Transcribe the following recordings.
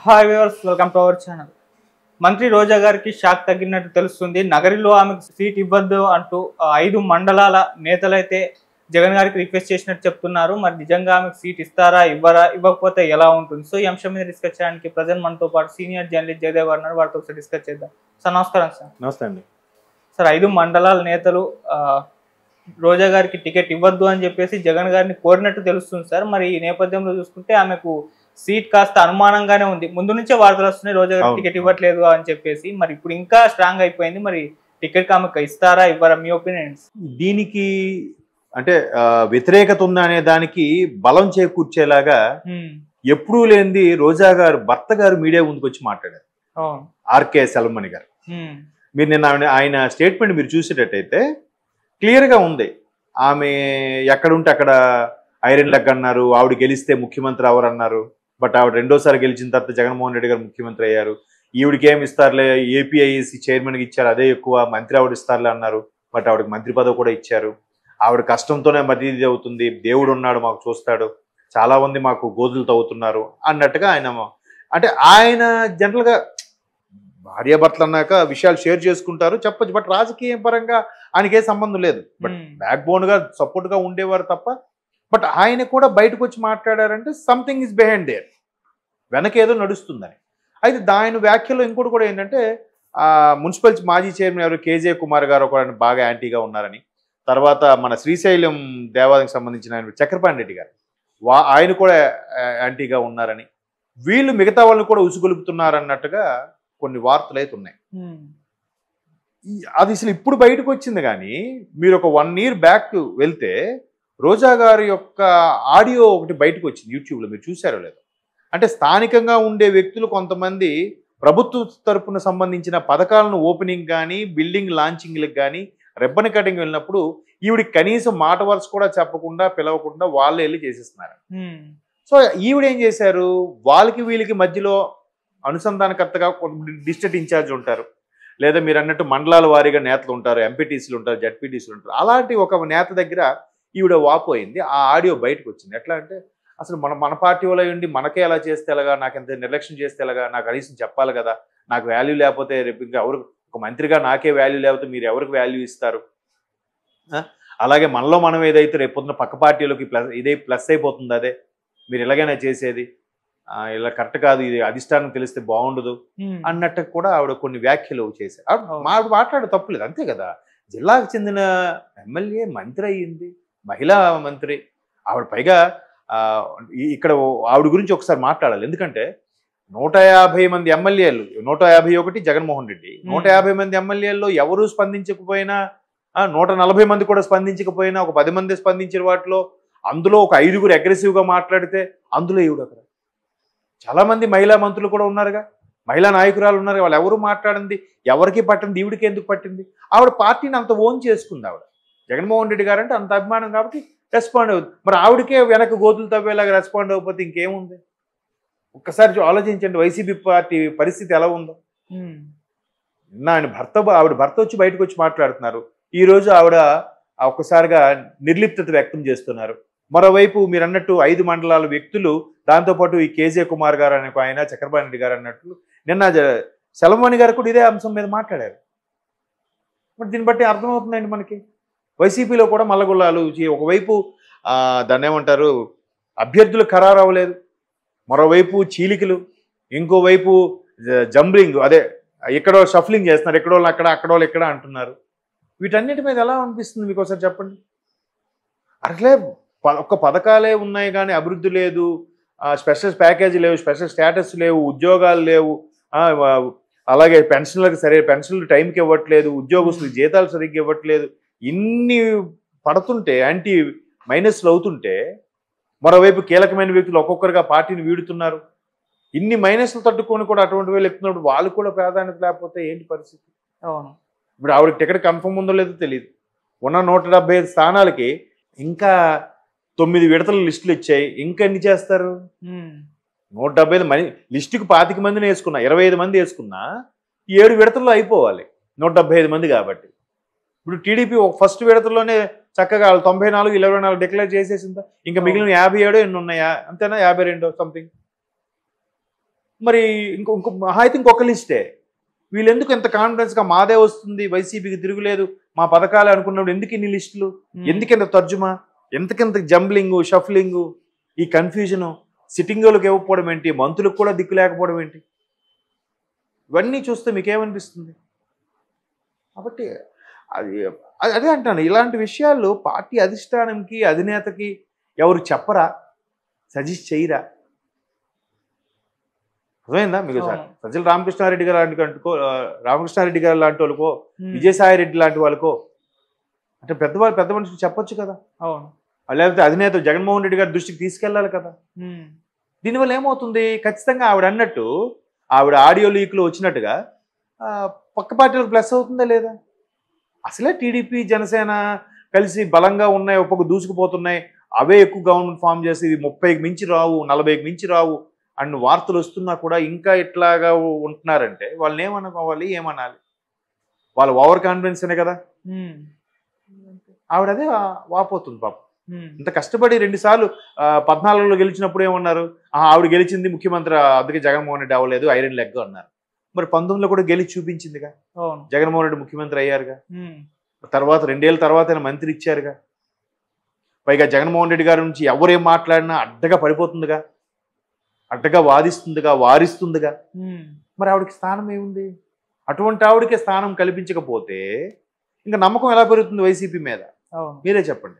Hi viewers welcome to our channel మంత్రి రోజా గారికి shock తగ్గినట్టు తెలుస్తుంది నగరిలో ఆమెకు సీట్ ఇవ్వద్దు అంటూ ఆ, ఐదు మండలాల నేతలైతే జగన్ గారికి రిక్వెస్ట్ చేసినట్టు చెప్తున్నారు మరి నిజంగా ఆమెకు సీట్ ఇస్తారా ఇవ్వరా ఇవ్వకపోతే ఎలా ఉంటుంది సో ఈ అంశం మీద డిస్కస్ చేయడానికి ప్రజెంట్ మనతో పాటు సీనియర్ జర్నలిస్ట్ జయదేవ్ గారు ఉన్నారు వారితో ఒకసారి డిస్కస్ చేద్దాం సార్ నమస్కారం సార్ నమస్తే అండి సార్ ఐదు మండలాల నేతలు ఆ, రోజా గారికి టికెట్ ఇవ్వద్దు అని చెప్పేసి జగన్ గారిని కోరినట్టు తెలుస్తుంది సార్ మరి ఈ నేపథ్యంలో చూసుకుంటే ఆమెకు సీట్ కాస్త అనుమానంగానే ఉంది ముందు నుంచే వార్తలు వస్తున్నాయి రోజా గారికి అవును. టికెట్ ఇవ్వట్లేదు అని చెప్పేసి మరి ఇప్పుడు ఇంకా స్ట్రాంగ్ అయిపోయింది మరి టికెట్ ఆమెకు ఇస్తారా ఇవ్వరా మీ ఒపీనియన్స్ దీనికి అంటే ఆ, వ్యతిరేకత ఉందా అనే దానికి బలం చేకూర్చేలాగా ఎప్పుడూ లేనిది రోజా గారు భర్త గారు మీడియా ముందుకు వచ్చి మాట్లాడారు అవును ఆర్కే సెలమణి గారు ఉమ్, మీరు నిన్న ఆవిడ- ఆయన స్టేట్మెంట్ మీరు చూసేటట్టయితే క్లియర్గా ఉంది ఆమె ఎక్కడ ఉంటే అక్కడ ఐరన్ లెగ్ అన్నారు ఆవిడ గెలిస్తే ముఖ్యమంత్రి ఎవరు అన్నారు బట్ ఆవిడ రెండోసారి గెలిచిన తర్వాత జగన్మోహన్ రెడ్డి గారు ముఖ్యమంత్రి అయ్యారు ఈవిడికి ఏమి ఇస్తారులే ఏపీఐసి చైర్మన్కి ఇచ్చారు అదే ఎక్కువ మంత్రి ఆవిడ ఇస్తారులే అన్నారు బట్ ఆవిడకి మంత్రి పదవి కూడా ఇచ్చారు ఆవిడ కష్టంతోనే మధ్య ఇది అవుతుంది దేవుడు ఉన్నాడు మాకు చూస్తాడు చాలా మంది మాకు గోధులు తవ్వుతున్నారు అన్నట్టుగా ఆయన అంటే ఆయన జనరల్గా భార్యాభర్తలు అన్నాక విషయాలు షేర్ చేసుకుంటారు చెప్పచ్చు బట్ రాజకీయ పరంగా ఆయనకే సంబంధం లేదు బట్ ఉమ్, బ్యాక్ బోన్ గా సపోర్ట్ గా ఉండేవారు తప్ప బట్ ఆయన కూడా బయటకు వచ్చి మాట్లాడారంటే సంథింగ్ ఇస్ బిహైండ్ దేర్ వెనక ఏదో నడుస్తుందని అయితే దాని వ్యాఖ్యలో ఇంకోటి కూడా ఏంటంటే ఆ మున్సిపల్ మాజీ చైర్మన్ ఎవరు కేజే కుమార్ గారు ఒక బాగా యాంటీగా ఉన్నారని తర్వాత మన శ్రీశైలం దేవాలయానికి సంబంధించిన ఆయన చక్రపాణి రెడ్డి గారు వా ఆయన కూడా ఆ, యాంటీగా ఉన్నారని వీళ్ళు మిగతా వాళ్ళని కూడా ఉసుగొలుపుతున్నారన్నట్టుగా కొన్ని వార్తలు అయితే ఉన్నాయి ఉమ్, ఈ- అది అసలు ఇప్పుడు బయటకు వచ్చింది కానీ మీరు ఒక వన్ ఇయర్ బ్యాక్ వెళ్తే రోజా గారి యొక్క ఆడియో ఒకటి బయటకు వచ్చింది యూట్యూబ్లో మీరు చూసారో లేదో అంటే స్థానికంగా ఉండే వ్యక్తులు కొంతమంది ప్రభుత్వ తరపున సంబంధించిన పథకాలను ఓపెనింగ్ కానీ బిల్డింగ్ లాంచింగ్లకు కానీ రెబ్బన్ కటింగ్ వెళ్ళినప్పుడు ఈవిడికి కనీసం మాట వరుస కూడా చెప్పకుండా పిలవకుండా వాళ్ళే వెళ్ళి చేసేస్తున్నారు ఉమ్, సో ఈవిడ ఏం చేశారు వాళ్ళకి వీళ్ళకి మధ్యలో అనుసంధానకర్తగా డిస్ట్రిక్ట్ ఇన్ఛార్జ్ ఉంటారు లేదా మీరు అన్నట్టు మండలాల వారీగా నేతలు ఉంటారు ఎంపీటీసీలు ఉంటారు జడ్పీటీసీలు ఉంటారు అలాంటి ఒక నేత దగ్గర ఈవిడ వాపోయింది ఆ ఆడియో బయటకు వచ్చింది ఎట్లా అంటే అసలు మన మన పార్టీ వాళ్ళు ఉండి మనకే ఎలా చేస్తే ఎలాగా నాకు ఎంత నిర్లక్ష్యం చేస్తే ఎలాగా నాకు కనీసం చెప్పాలి కదా నాకు వాల్యూ లేకపోతే రేపు ఇంకా ఎవరు ఒక మంత్రిగా నాకే వాల్యూ లేకపోతే మీరు ఎవరికి వాల్యూ ఇస్తారు ఆ? అలాగే మనలో మనం ఏదైతే రేపు పొద్దున పక్క పార్టీలోకి ప్లస్ ఇదే ప్లస్ అయిపోతుంది అదే మీరు ఎలాగైనా చేసేది ఆ, ఇలా కరెక్ట్ కాదు ఇది అధిష్టానం తెలిస్తే బాగుండదు ఉమ్, అన్నట్టు కూడా ఆవిడ కొన్ని వ్యాఖ్యలు చేశారు ఆవిడ అవును. మా ఆవిడ మాట్లాడే తప్పులేదు అంతే కదా జిల్లాకు చెందిన ఎమ్మెల్యే మంత్రి అయ్యింది మహిళా మంత్రి ఆవిడ పైగా ఆ, ఈ- ఇక్కడ ఆవిడ గురించి ఒకసారి మాట్లాడాలి ఎందుకంటే నూట యాభై మంది ఎమ్మెల్యేలు నూట యాభై ఒకటి జగన్మోహన్ రెడ్డి నూట యాభై మంది ఎమ్మెల్యేల్లో ఎవరు స్పందించకపోయినా ఆ, నూట నలభై మంది కూడా స్పందించకపోయినా ఒక పది మంది స్పందించిన వాటిలో అందులో ఒక ఐదుగురు అగ్రెసివ్గా మాట్లాడితే అందులో ఈవిడ ఒకరు చాలా మంది మహిళా మంత్రులు కూడా ఉన్నారుగా మహిళా నాయకురాలు ఉన్నారు వాళ్ళు ఎవరు మాట్లాడింది ఎవరికి పట్టింది ఈవిడికి ఎందుకు పట్టింది ఆవిడ పార్టీని అంత ఓన్ చేసుకుంది ఆవిడ జగన్మోహన్ రెడ్డి గారు అంటే అంత అభిమానం కాబట్టి రెస్పాండ్ అవుతుంది మరి ఆవిడకే వెనక గోతులు తవ్వేలాగా రెస్పాండ్ అవ్వకపోతే ఇంకేముంది ఒక్కసారి చూ- ఆలోచించండి వైసీపీ పార్టీ పరిస్థితి ఎలా ఉందో ఉమ్, నిన్న ఆయన భర్త ఆవిడ భర్త వచ్చి బయటకు వచ్చి మాట్లాడుతున్నారు ఈ రోజు ఆవిడ ఆ ఒక్కసారిగా నిర్లిప్తత వ్యక్తం చేస్తున్నారు మరోవైపు మీరు అన్నట్టు ఐదు మండలాల వ్యక్తులు దాంతోపాటు ఈ కేజే కుమార్ గారు అనే ఒక ఆయన చక్రపాణి రెడ్డి గారు అన్నట్లు నిన్న జ- సెలమణి గారు కూడా ఇదే అంశం మీద మాట్లాడారు మరి దీన్ని బట్టి అర్థమవుతుందండి మనకి వైసీపీలో కూడా మల్లగుల్లాలు ఈ ఒకవైపు ఆ, దాన్ని ఏమంటారు అభ్యర్థులు ఖరారు అవ్వలేదు మరోవైపు చీలికలు ఇంకోవైపు జ- జంబ్లింగ్ అదే ఎక్కడో షఫ్లింగ్ చేస్తున్నారు ఎక్కడో వాళ్ళు అక్కడ అక్కడో వాళ్ళు ఇక్కడ అంటున్నారు వీటన్నిటి మీద ఎలా అనిపిస్తుంది మీకు ఒకసారి చెప్పండి అట్లే ప- ఒక్క పథకాలే ఉన్నాయి కానీ అభివృద్ధి లేదు ఆ, స్పెషల్ ప్యాకేజీ లేవు స్పెషల్ స్టేటస్ లేవు ఉద్యోగాలు లేవు ఆ, వా- అలాగే పెన్షన్లకు సరే పెన్షన్లు టైంకి ఇవ్వట్లేదు ఉద్యోగస్తులకు జీతాలు సరిగ్గా ఇవ్వట్లేదు ఇన్ని పడుతుంటే యాంటీ మైనస్లు అవుతుంటే మరోవైపు కీలకమైన వ్యక్తులు ఒక్కొక్కరుగా పార్టీని వీడుతున్నారు ఇన్ని మైనస్లు తట్టుకొని కూడా అటువంటి వేలు ఎక్కుతున్నప్పుడు వాళ్ళు కూడా ప్రాధాన్యత లేకపోతే ఏంటి పరిస్థితి అవును ఇప్పుడు ఆవిడకి టికెట్ కన్ఫర్మ్ ఉందో లేదో తెలియదు ఉన్న నూట డెబ్బై ఐదు స్థానాలకి ఇంకా తొమ్మిది విడతల లిస్టులు ఇచ్చాయి ఇంకా ఎన్ని చేస్తారు ఉమ్, నూట డెబ్బై ఐదు మంది లిస్టుకి పాతిక మందిని వేసుకున్నా ఇరవై ఐదు మంది వేసుకున్నా ఈ ఏడు విడతల్లో అయిపోవాలి నూట డెబ్బై ఐదు మంది కాబట్టి ఇప్పుడు టీడీపీ ఒక ఫస్ట్ విడతల్లోనే చక్కగా వాళ్ళు తొంభై నాలుగు ఇరవై నాలుగు డిక్లేర్ చేసేసిందా ఇంకా మిగిలిన యాభై ఏడో ఎన్ని ఉన్నాయా అంతేనా యాభై రెండో సంథింగ్ మరి ఇంకో ఇంకో మహా అయితే ఇంకొక లిస్టే వీళ్ళు ఎందుకు ఎంత కాన్ఫిడెన్స్గా మాదే వస్తుంది వైసీపీకి తిరుగులేదు మా పథకాలు అనుకున్నప్పుడు ఎందుకు ఇన్ని లిస్టులు ఉమ్. ఎందుకింత తర్జుమా ఎంతకింత జంబ్లింగ్ షఫ్లింగ్ ఈ కన్ఫ్యూజను సిట్టింగులకు ఇవ్వకపోవడం ఏంటి మంత్రులకు కూడా దిక్కు లేకపోవడం ఏంటి ఇవన్నీ చూస్తే మీకేమనిపిస్తుంది కాబట్టి అది అది- అదే అంటాను ఇలాంటి విషయాలు పార్టీ అధిష్టానంకి అధినేతకి ఎవరు చెప్పరా సజెస్ట్ చేయరా అర్థమైందా మీకు సార్ అవును. సజ్జల రామకృష్ణారెడ్డి గారు లాంటి కంటుకో ఆ, రామకృష్ణారెడ్డి గారు లాంటి వాళ్ళకో ఉమ్. విజయసాయి రెడ్డి లాంటి వాళ్ళకో అంటే పెద్దవాళ్ళు పెద్ద మనుషులు చెప్పొచ్చు కదా అవును లేకపోతే అధినేత జగన్మోహన్ రెడ్డి గారి దృష్టికి తీసుకెళ్ళాలి కదా ఉమ్. దీనివల్ల ఏమవుతుంది ఖచ్చితంగా ఆవిడ అన్నట్టు ఆవిడ ఆడియో లీక్లో వచ్చినట్టుగా ఆ, పక్క పార్టీలకు ప్లస్ అవుతుందా లేదా అసలే టీడీపీ జనసేన కలిసి బలంగా ఉన్నాయి ఒక్కొక్క దూసుకుపోతున్నాయి అవే ఎక్కువ గవర్నమెంట్ ఫామ్ చేసి ఇది ముప్పైకి మించి రావు నలభైకి మించి రావు అన్న వార్తలు వస్తున్నా కూడా ఇంకా ఇట్లాగా ఉంటున్నారంటే వాళ్ళని ఏమనుకోవాలి ఏమనాలి వాళ్ళ ఓవర్ కాన్ఫిడెన్స్ అనే కదా ఉమ్. ఆవిడ అదే వా- వాపోతుంది పాపం ఉమ్. ఇంత కష్టపడి రెండుసార్లు ఆ, పద్నాలుగులో గెలిచినప్పుడు ఏమన్నారు ఆ, ఆవిడ గెలిచింది ముఖ్యమంత్రి అందుకే జగన్మోహన్ రెడ్డి అవ్వలేదు ఐరన్ లెగ్ అన్నారు మరి పంతొమ్మిదిలో కూడా గెలిచి చూపించిందిగా అవును జగన్మోహన్ రెడ్డి ముఖ్యమంత్రి అయ్యారుగా ఉమ్. తర్వాత రెండేళ్ల తర్వాత ఆయన మంత్రి ఇచ్చారుగా పైగా జగన్మోహన్ రెడ్డి గారి నుంచి ఎవరేం మాట్లాడినా అడ్డగా పడిపోతుందిగా అడ్డగా వాదిస్తుందిగా వారిస్తుందిగా ఉమ్. మరి ఆవిడకి స్థానం ఏముంది అటువంటి ఆవిడకి స్థానం కల్పించకపోతే ఇంకా నమ్మకం ఎలా పెరుగుతుంది వైసీపీ మీద అవును మీరే చెప్పండి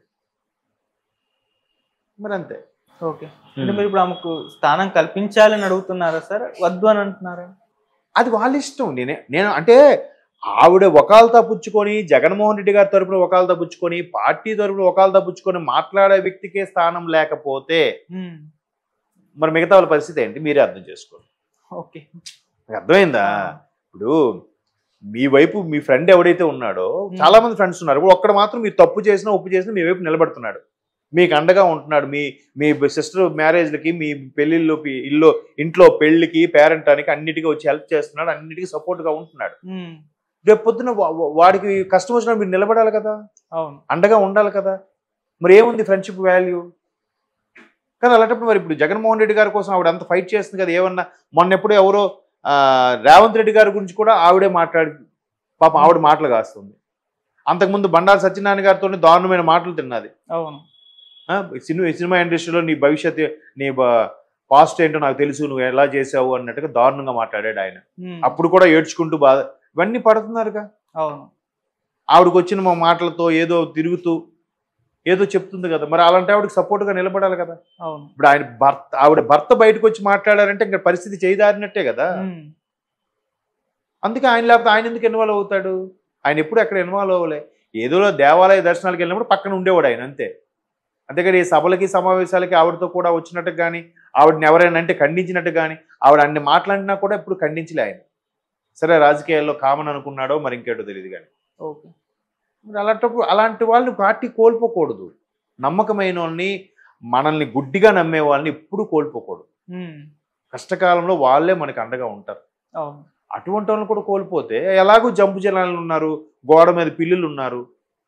మరి అంతే ఓకే అంటే మీరు ఇప్పుడు ఆమెకు స్థానం కల్పించాలని అడుగుతున్నారా సార్ వద్దు అని అంటున్నారా అది వాళ్ళ ఇష్టం నేనే నేను అంటే ఆవిడ ఒకళ్ళతో పుచ్చుకొని జగన్మోహన్ రెడ్డి గారి తరపున ఒకళ్ళతో పుచ్చుకొని పార్టీ తరపున ఒకళ్ళతో పుచ్చుకొని మాట్లాడే వ్యక్తికే స్థానం లేకపోతే ఉమ్. మరి మిగతా వాళ్ళ పరిస్థితి ఏంటి మీరే అర్థం చేసుకోండి ఓకే మీకు అర్థమైందా ఇప్పుడు మీ వైపు మీ ఫ్రెండ్ ఎవడైతే ఉన్నాడో చాలా మంది ఫ్రెండ్స్ ఉన్నారు ఇప్పుడు ఒక్కడ మాత్రం మీరు తప్పు చేసినా ఒప్పు చేసినా మీ వైపు నిలబడుతున్నాడు మీకు అండగా ఉంటున్నాడు మీ మీ సిస్టర్ మ్యారేజ్లకి మీ పెళ్ళిళ్ళు పి- ఇల్లు ఇంట్లో పెళ్లికి పేరెంటానికి అన్నిటికీ వచ్చి హెల్ప్ చేస్తున్నాడు అన్నిటికీ సపోర్ట్గా ఉంటున్నాడు ఉమ్. రేపు పొద్దున వా- వా- వాడికి కష్టం వచ్చినా మీరు నిలబడాలి కదా అవును అండగా ఉండాలి కదా మరి ఏముంది ఫ్రెండ్షిప్ వాల్యూ కానీ అలాంటప్పుడు మరి ఇప్పుడు జగన్మోహన్ రెడ్డి గారి కోసం ఆవిడ అంత ఫైట్ చేస్తుంది కదా ఏమన్నా మొన్న ఎప్పుడు ఎవరో ఆ, రేవంత్ రెడ్డి గారి గురించి కూడా ఆవిడే మాట్లాడి పాపం ఆవిడ మాటలు కాస్తుంది అంతకుముందు బండారు సత్యనారాయణ గారితో దారుణమైన మాటలు తిన్నది అవును ఆ, సినిమా సినిమా ఇండస్ట్రీలో నీ భవిష్యత్తు నీ పాస్ట్ ఏంటో నాకు తెలుసు నువ్వు ఎలా చేసావు అన్నట్టుగా దారుణంగా మాట్లాడాడు ఆయన ఉమ్. అప్పుడు కూడా ఏడ్చుకుంటూ బాధ ఇవన్నీ పడుతున్నారుగా అవును ఆవిడకి వచ్చిన మా మాటలతో ఏదో తిరుగుతూ ఏదో చెప్తుంది కదా మరి అలాంటి ఆవిడకి సపోర్ట్గా నిలబడాలి కదా అవును ఇప్పుడు ఆయన భర్త ఆవిడ భర్త బయటకు వచ్చి మాట్లాడారంటే ఇంకా పరిస్థితి చేయదారినట్టే కదా ఉమ్. అందుకే ఆయన లేకపోతే ఆయన ఎందుకు ఇన్వాల్వ్ అవుతాడు ఆయన ఎప్పుడు అక్కడ ఇన్వాల్వ్ అవ్వలే ఏదో దేవాలయ దర్శనాలకు వెళ్ళినప్పుడు పక్కన ఉండేవాడు ఆయన అంతే అంతేకాని ఈ సభలకి సమావేశాలకి ఆవిడతో కూడా వచ్చినట్టు కానీ ఆవిడని ఎవరైనా అంటే ఖండించినట్టు కానీ ఆవిడ అన్ని మాట్లాడినా కూడా ఎప్పుడు ఖండించలే ఆయన సరే రాజకీయాల్లో కామన్ అనుకున్నాడో మరి ఇంకేటో తెలియదు కానీ ఓకే మరి అలాంటప్పుడు అలాంటి వాళ్ళని పార్టీ కోల్పోకూడదు నమ్మకమైన వాళ్ళని మనల్ని గుడ్డిగా నమ్మే వాళ్ళని ఎప్పుడు కోల్పోకూడదు ఉమ్. కష్టకాలంలో వాళ్ళే మనకి అండగా ఉంటారు అవును అటువంటి వాళ్ళని కూడా కోల్పోతే ఎలాగో జంపు జనాలు ఉన్నారు గోడ మీద పిల్లులు ఉన్నారు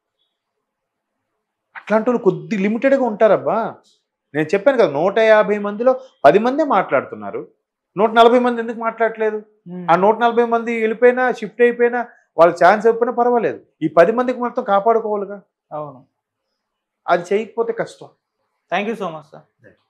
అట్లాంటి వాళ్ళు కొద్ది లిమిటెడ్గా ఉంటారబ్బా నేను చెప్పాను కదా నూట యాభై మందిలో పది మందే మాట్లాడుతున్నారు నూట నలభై మంది ఎందుకు మాట్లాడట్లేదు ఉమ్. ఆ నూట నలభై మంది వెళ్ళిపోయినా షిఫ్ట్ అయిపోయినా వాళ్ళ ఛాన్స్ అయిపోయినా పర్వాలేదు ఈ పది మందికి మొత్తం కాపాడుకోవాలిగా అవును అది చేయకపోతే కష్టం thank you so much sir